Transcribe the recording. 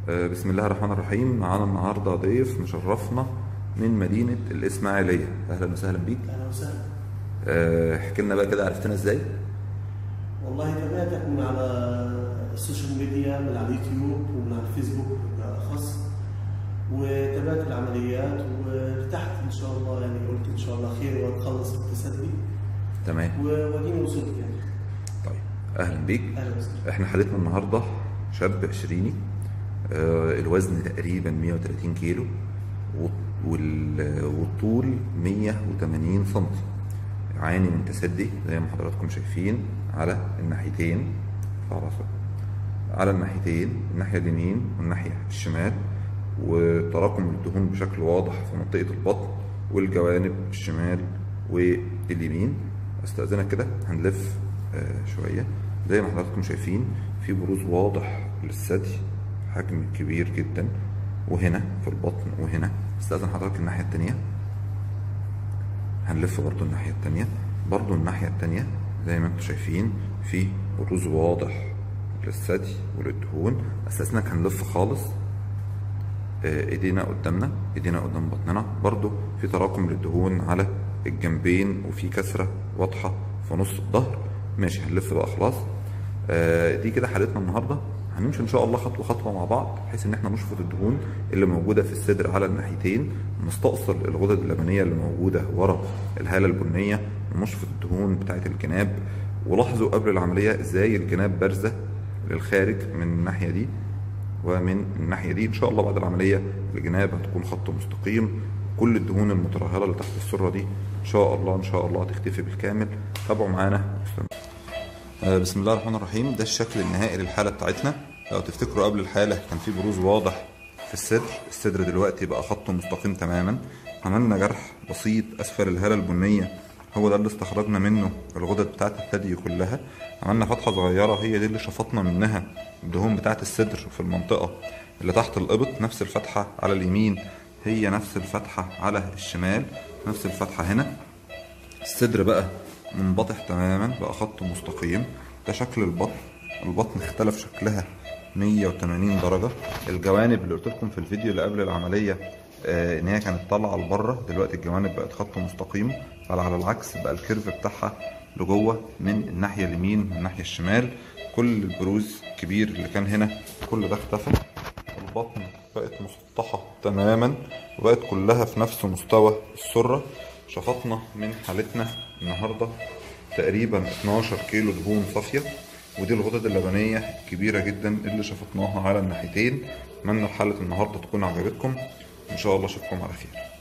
آه، بسم الله الرحمن الرحيم معانا النهارده ضيف مشرفنا من مدينة الإسماعيلية أهلا وسهلا بيك اهلا وسهلا آه، احكي لنا بقى كده عرفتنا ازاي والله تابعتك من على السوشيال ميديا من على اليوتيوب ومن على الفيسبوك بالاخص وتابعت العمليات وارتحت ان شاء الله يعني قلت ان شاء الله خير واتخلص التسدي تمام واديني وصلت يعني طيب أهلا بيك اهلا وسهلا احنا حالتنا النهارده شاب عشريني آه، الوزن تقريبا 130 كيلو و- وال- والطول 180 سم يعاني من تسدي زي ما حضراتكم شايفين على الناحيتين فرصة على الناحيتين الناحية اليمين والناحية الشمال وتراكم الدهون بشكل واضح في منطقة البطن والجوانب الشمال واليمين استأذنك كده هنلف آه، شوية زي ما حضراتكم شايفين في بروز واضح للثدي حجم كبير جدا وهنا في البطن وهنا استأذن حضرتك الناحية التانية هنلف برضو الناحية التانية برضو الناحية التانية زي ما انتم شايفين في بروز واضح للثدي وللدهون استأذنك هنلف خالص آه، ايدينا قدامنا ايدينا قدام بطننا برضو في تراكم للدهون على الجنبين وفي كسرة واضحة في نص الظهر ماشي هنلف بقى خلاص آه، دي كده حالتنا النهارده هنمشي ان شاء الله خطوه خطوه مع بعض بحيث ان احنا نشفط الدهون اللي موجوده في الصدر على الناحيتين نستأصل الغدد اللبنيه اللي موجوده ورا الهاله البنيه ونشفط الدهون بتاعه الجناب ولاحظوا قبل العمليه ازاي الجناب بارزه للخارج من الناحيه دي ومن الناحيه دي ان شاء الله بعد العمليه الجناب هتكون خط مستقيم كل الدهون المترهله اللي تحت السره دي ان شاء الله ان شاء الله هتختفي بالكامل تابعوا معانا آه، بسم الله الرحمن الرحيم ده الشكل النهائي للحاله بتاعتنا لو تفتكروا قبل الحاله كان في بروز واضح في الصدر الصدر دلوقتي بقى خطه مستقيم تماما عملنا جرح بسيط اسفل الهاله البنيه هو ده اللي استخرجنا منه الغدد بتاعت الثدي كلها عملنا فتحه صغيره هي دي اللي شفطنا منها الدهون بتاعت الصدر في المنطقه اللي تحت الابط نفس الفتحه على اليمين هي نفس الفتحه على الشمال نفس الفتحه هنا الصدر بقى منبطح تماما بقى خط مستقيم ده شكل البطن البطن اختلف شكلها 180 درجة الجوانب اللي قلت لكم في الفيديو اللي قبل العملية آه ان هي كانت طالعة لبره دلوقتي الجوانب بقت خط مستقيم بل على العكس بقى الكيرف بتاعها لجوه من الناحية اليمين والناحية الشمال كل البروز الكبير اللي كان هنا كل ده اختفى البطن بقت مسطحة تماما وبقت كلها في نفس مستوى السرة شفطنا من حالتنا النهاردة تقريبا 12 كيلو دهون صافية ودي الغدد اللبنية الكبيرة جدا اللي شفطناها على الناحيتين أتمنى حالة النهاردة تكون عجبتكم إن شاء الله أشوفكم على خير